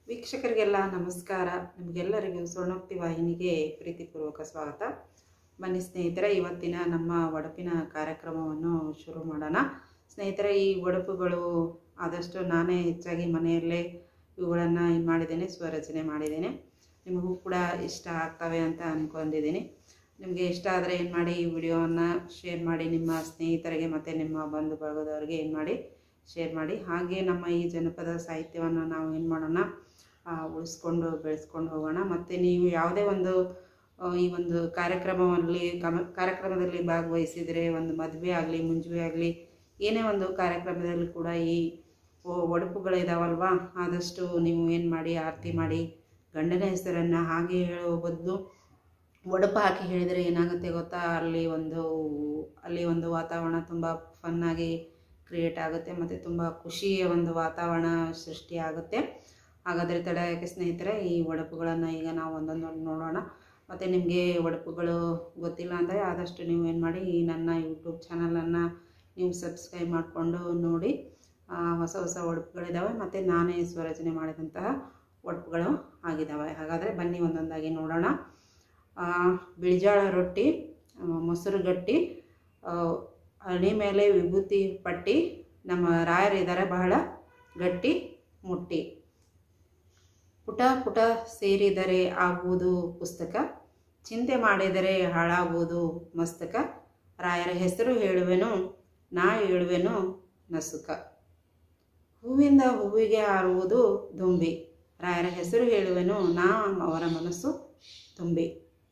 ವೀಕ್ಷಕರಿಗೆಲ್ಲ ನಮಸ್ಕಾರ ನಿಮಗೆಲ್ಲರಿಗೂ ಸ್ವರ್ಣೋಕ್ತಿ ವಾಹಿನಿಗೆ ಪ್ರೀತಿಪೂರ್ವಕ ಸ್ವಾಗತ ಬನ್ನಿ ಸ್ನೇಹಿತರೆ ಇವತ್ತಿನ ನಮ್ಮ ಒಡಪಿನ ಕಾರ್ಯಕ್ರಮವನ್ನು ಶುರು ಮಾಡೋಣ ಸ್ನೇಹಿತರೆ ಈ ಒಡಪುಗಳು ಆದಷ್ಟು ನಾನೇ ಹೆಚ್ಚಾಗಿ ಮನೆಯಲ್ಲೇ ಇವುಗಳನ್ನು ಇದು ಮಾಡಿದ್ದೇನೆ ಸ್ವರಚನೆ ಮಾಡಿದ್ದೇನೆ ನಿಮಗೂ ಕೂಡ ಇಷ್ಟ ಆಗ್ತವೆ ಅಂತ ಅಂದ್ಕೊಂಡಿದ್ದೀನಿ ನಿಮಗೆ ಇಷ್ಟ ಆದರೆ ಏನು ಮಾಡಿ ಈ ವಿಡಿಯೋವನ್ನು ಶೇರ್ ಮಾಡಿ ನಿಮ್ಮ ಸ್ನೇಹಿತರಿಗೆ ಮತ್ತು ನಿಮ್ಮ ಬಂಧು ಬಳಗದವರಿಗೆ ಏನು ಮಾಡಿ ಶೇರ್ ಮಾಡಿ ಹಾಗೆ ನಮ್ಮ ಈ ಜನಪದ ಸಾಹಿತ್ಯವನ್ನು ನಾವು ಏನು ಮಾಡೋಣ ಆ, ಉಳಿಸ್ಕೊಂಡು ಬೆಳೆಸ್ಕೊಂಡು ಹೋಗೋಣ ಮತ್ತು ನೀವು ಯಾವುದೇ ಒಂದು ಆ, ಈ ಒಂದು ಕಾರ್ಯಕ್ರಮದಲ್ಲಿ ಕಮ ಕಾರ್ಯಕ್ರಮದಲ್ಲಿ ಭಾಗವಹಿಸಿದರೆ ಒಂದು ಮದುವೆ ಆಗಲಿ ಮುಂಜುವೆ ಆಗಲಿ ಏನೇ ಒಂದು ಕಾರ್ಯಕ್ರಮದಲ್ಲಿ ಕೂಡ ಈ ಒ- ಒಡಪುಗಳಿದಾವಲ್ವಾ ಆದಷ್ಟು ನೀವು ಏನು ಮಾಡಿ ಆರತಿ ಮಾಡಿ ಗಂಡನ ಹೆಸರನ್ನು ಹಾಗೆ ಹೇಳೋ ಬದಲು ಒಡಪು ಹಾಕಿ ಹೇಳಿದರೆ ಏನಾಗುತ್ತೆ ಗೊತ್ತಾ ಅಲ್ಲಿ ಒಂದು ಅಲ್ಲಿ ಒಂದು ವಾತಾವರಣ ತುಂಬ ಫನ್ನಾಗಿ ಕ್ರಿಯೇಟ್ ಆಗುತ್ತೆ ಮತ್ತು ತುಂಬ ಖುಷಿಯ ಒಂದು ವಾತಾವರಣ ಸೃಷ್ಟಿ ಆಗುತ್ತೆ ಹಾಗಾದರೆ ತಡ ಯಾಕೆ ಸ್ನೇಹಿತರೆ ಈ ಒಡಪುಗಳನ್ನು ಈಗ ನಾವು ಒಂದೊಂದು ನೋಡೋಣ ಮತ್ತು ನಿಮಗೆ ಒಡಪುಗಳು ಗೊತ್ತಿಲ್ಲ ಅಂದರೆ ಆದಷ್ಟು ನೀವು ಏನು ಮಾಡಿ ಈ ನನ್ನ ಯೂಟ್ಯೂಬ್ ಚಾನಲನ್ನು ನೀವು ಸಬ್ಸ್ಕ್ರೈಬ್ ಮಾಡಿಕೊಂಡು ನೋಡಿ ಆ, ಹೊಸ ಹೊಸ ಒಡಪುಗಳಿದ್ದಾವೆ ಮತ್ತು ನಾನೇ ಸ್ವರಚನೆ ಮಾಡಿದಂತಹ ಒಡಪುಗಳು ಆಗಿದ್ದಾವೆ ಹಾಗಾದರೆ ಬನ್ನಿ ಒಂದೊಂದಾಗಿ ನೋಡೋಣ ಆ, ಬಿಳಿಜಾಳ ರೊಟ್ಟಿ ಆ, ಮೊಸರು ಗಟ್ಟಿ ಆ, ಹಣಿ ಮೇಲೆ ವಿಭೂತಿ ಪಟ್ಟಿ ನಮ್ಮ ರಾಯರಿದ್ದಾರೆ ಬಹಳ ಗಟ್ಟಿ ಮುಟ್ಟಿ ಪುಟ ಪುಟ ಸೇರಿದರೆ ಆಗುವುದು ಪುಸ್ತಕ ಚಿಂತೆ ಮಾಡಿದರೆ ಹಾಳಾಗುವುದು ಮಸ್ತಕ ರಾಯರ ಹೆಸರು ಹೇಳುವೆನು ನಾ ಹೇಳುವೆನು ನಸುಕ ಹೂವಿಂದ ಹೂವಿಗೆ ಹಾರುವುದು ದುಂಬಿ ರಾಯರ ಹೆಸರು ಹೇಳುವೆನು ನಾ ಅವರ ಮನಸ್ಸು ತುಂಬಿ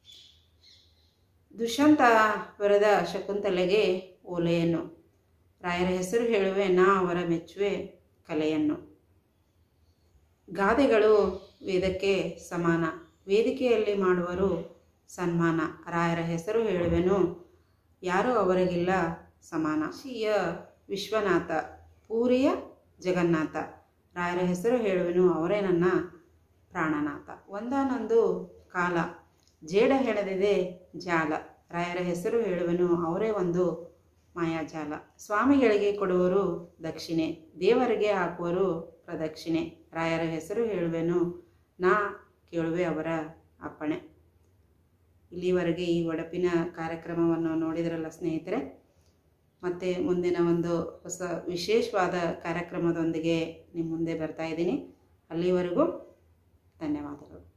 ದುಷ್ಯಂತ ಬರೆದ ಶಕುಂತಲೆಗೆ ಓಲೆಯನ್ನು ರಾಯರ ಹೆಸರು ಹೇಳುವೆ ನಾ ಅವರ ಮೆಚ್ಚುವೆ ಕಲೆಯನ್ನು ಗಾದೆಗಳು ವೇದಕ್ಕೆ ಸಮಾನ ವೇದಿಕೆಯಲ್ಲಿ ಮಾಡುವರು ಸನ್ಮಾನ ರಾಯರ ಹೆಸರು ಹೇಳುವೆನು ಯಾರೂ ಅವರಿಗಿಲ್ಲ ಸಮಾನ ಕಾಶಿಯ ವಿಶ್ವನಾಥ ಪೂರಿಯ ಜಗನ್ನಾಥ ರಾಯರ ಹೆಸರು ಹೇಳುವೆನು ಅವರೇ ನನ್ನ ಪ್ರಾಣನಾಥ ಒಂದಾನೊಂದು ಕಾಲ ಜೇಡ ಹೆಣೆದಿದೆ ಜಾಲ ರಾಯರ ಹೆಸರು ಹೇಳುವೆನು ಅವರೇ ಒಂದು ಮಾಯಾಜಾಲ ಸ್ವಾಮಿಗಳಿಗೆ ಕೊಡುವರು ದಕ್ಷಿಣೆ ದೇವರಿಗೆ ಹಾಕುವರು ಪ್ರದಕ್ಷಿಣೆ ರಾಯರ ಹೆಸರು ಹೇಳುವೆನು ನಾ ಕೇಳುವೆ ಅವರ ಅಪ್ಪಣೆ ಇಲ್ಲಿವರೆಗೆ ಈ ಒಡಪಿನ ಕಾರ್ಯಕ್ರಮವನ್ನು ನೋಡಿದ್ರಲ್ಲ ಸ್ನೇಹಿತರೆ ಮತ್ತೆ ಮುಂದಿನ ಒಂದು ಹೊಸ ವಿಶೇಷವಾದ ಕಾರ್ಯಕ್ರಮದೊಂದಿಗೆ ನಿಮ್ಮ ಮುಂದೆ ಬರ್ತಾ ಇದ್ದೀನಿ ಅಲ್ಲಿವರೆಗೂ ಧನ್ಯವಾದಗಳು